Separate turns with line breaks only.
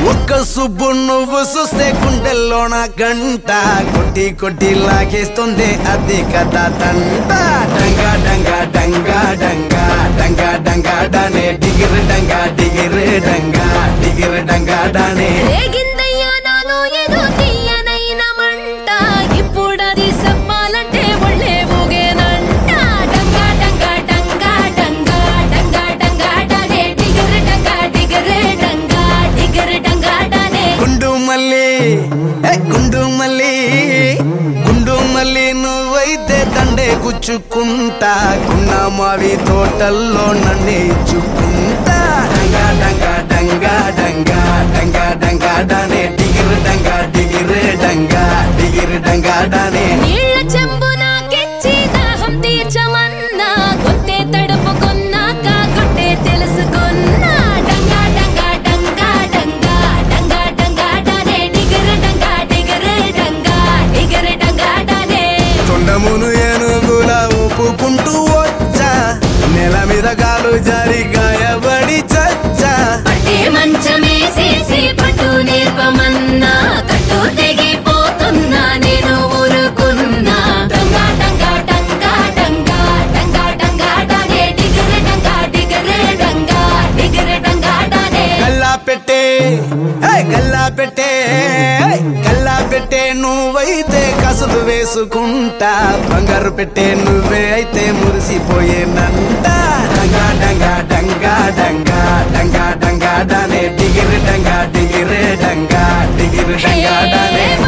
ఒక్క సుబ్బు నువ్వు చూస్తే గుండెల్లోన గంట కొట్టి కొట్టి లాగేస్తుంది అది కథ తంట డంగా డంగా డంగా డంగా డంగా డంగా డానే డిగిరి డంగా డిగిరి డంగా డిగిరి డంగా డానే
రేగిందయ్యా నాలో ఏదో తీయనైన మంట ఇప్పుడది చెప్పాలంటే ఒళ్ళే ఊగేనంట డంగా డంగా డంగా డంగా డంగా డంగా డానే డిగర్ డంగా డిగర్ డంగా డిగర్ డంగా డానే
గుండు మల్లి ఏ గుండు మల్లి గుండు మల్లి నువ్వైతే దండే గుచ్చుకుంటా గున్న మావి తోటల్లో నన్నే ఇచ్చుకుంటా డంగా డంగా డంగా డంగా డంగా డంగా డానే డిగిరి డంగా డిగిరి డంగా డిగిరి డంగా డానే
నీళ్ళ చెంబు నాకెచ్చి దాహం తీర్చమన్నా గొంతే తడుపుకున్నాక గుట్టే తెలుసుకున్నా డంగా డంగా డంగా డంగా డంగా డంగా డానే డిగర్ డంగా డిగర్ డంగా డిగర్ డంగా డానే
తొండమును ఏనుగుల ఊపుకుంటూ వచ్చా నెల మీద కాలు జారి గాయబడి చచ్చా
పట్టే మంచమేసేసి పట్టు నేర్పమన్నా కట్టు తెగిపోతున్నా నేను ఊరుకున్నా డంగా డంగా డంగా డంగా డంగా డంగా డానే డిగర్ డంగా డిగర్ డంగా డిగర్ డంగా డానే
గల్లా పెట్టే హే, గల్లా పెట్టే హే, గల్లా పెట్టే నువ్వైతే కసులు వేసుకుంటా బంగారు పెట్టే నువ్వే అయితే మురిసిపోయేనంట డంగా డంగా డంగా డంగా డంగా డంగా డానే డిగిరి డంగా డిగిరి డంగా డిగిరి డంగా డానే